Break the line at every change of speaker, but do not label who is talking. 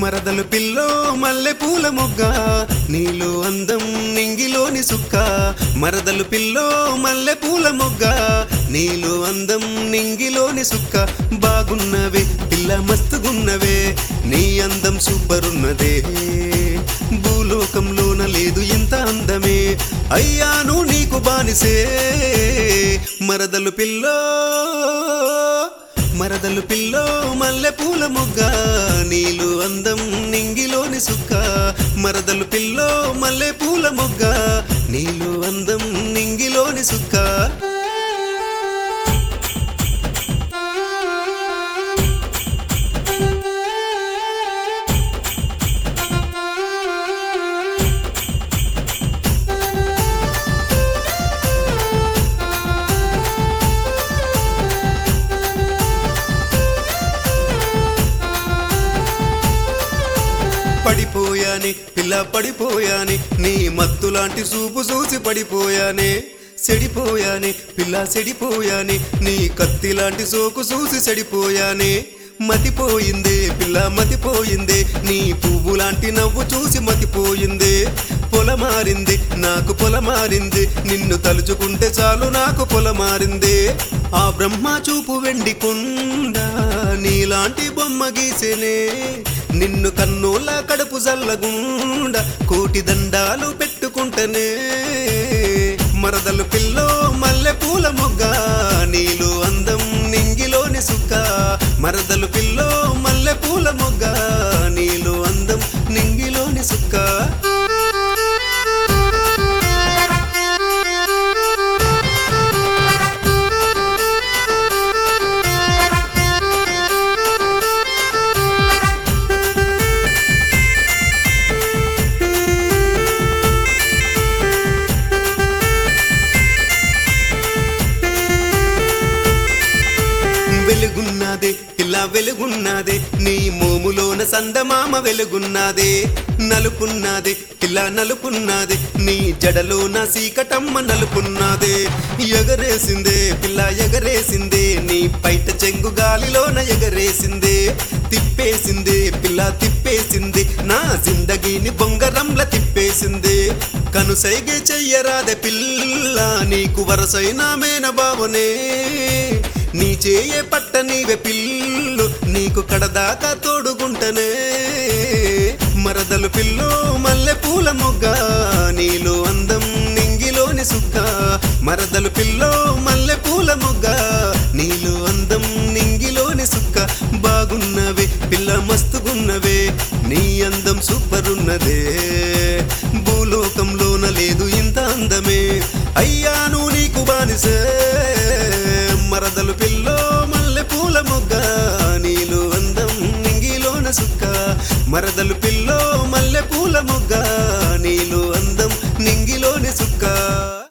మరదలు పిల్లో మల్లె పూల మొగ్గ నీలో అందం నింగిలోని సుక్క మరదలు పిల్లో మల్లె పూల మొగ్గ నీలో అందం నింగిలోని సుక్క బాగున్నవే పిల్ల మస్తుగున్నవే నీ అందం సూపర్ ఉన్నదే భూలోకంలోన లేదు ఇంత అందమే అయ్యాను నీకు బానిసే మరదలు పిల్లో మరదలు పిల్లో మల్లె పూల మొగ్గ నీలు అందం నింగిలోని సుక్క మరదలు పిల్లో మల్లె పూల మొగ్గ నీలు అందం నింగిలోని సుక్క పడిపోయానే పిల్ల పడిపోయానే నీ మత్తు లాంటి చూపు చూసి పడిపోయానే సెడిపోయానే పిల్ల సెడిపోయానే నీ కత్తి లాంటి సోకు చూసి సెడిపోయానే మతిపోయిందే పిల్ల మతిపోయిందే నీ పువ్వు లాంటి నవ్వు చూసి మతిపోయిందే పొలమారింది నాకు పొలమారింది నిన్ను తలుచుకుంటే చాలు నాకు పొలమారిందే ఆ బ్రహ్మ చూపు వెండి కొండ నీలాంటి బొమ్మ గీసెనే నిన్ను కన్నోళ్ళ కడుపు జల్లగుండ కోటి దండాలు పెట్టుకుంటనే మరదలు పిల్లో మల్లె పూల మొగ్గ నీలు అందం నింగిలోని సుక్క మరదలు పిల్లో మల్లె పూల మొగ్గ నీలు అందం నింగిలోని సుక్క వెలుగున్నదే ఇలా వెలుగున్నదే నీ మోములోన సందమామ వెలుగున్నదే నలుపున్నదే ఇలా నలుపున్నదే నీ జడలోన సీకటమ్మ నలుపున్నదే ఎగరేసిందే పిల్ల ఎగరేసిందే నీ పైట చెంగు గాలిలోన ఎగరేసిందే తిప్పేసిందే పిల్ల తిప్పేసింది నా జిందగీని బొంగరంల తిప్పేసిందే కనుసైగే చెయ్యరాదే పిల్ల నీకు వరసైన మేన బావనే నీ చేయే పట్ట నీవే పిల్లు నీకు కడదాకా తోడుగుంటనే మరదలు పిల్లు మల్లె పూల మొగ్గ నీలో అందం నింగిలోని సుక్క మరదలు పిల్లో మల్లె పూల మొగ్గ నీలో అందం నింగిలోని సుక్క బాగున్నవే పిల్ల మస్తుగున్నవే నీ అందం సూపర్ ఉన్నదే భూలోకంలోన లేదు ఇంత అందమే అయ్యాను నీకు బానిసే మరదలు పిల్లో మల్లె పూల మొగ్గ నీలో అందం నింగిలోన సుక్క మరదలు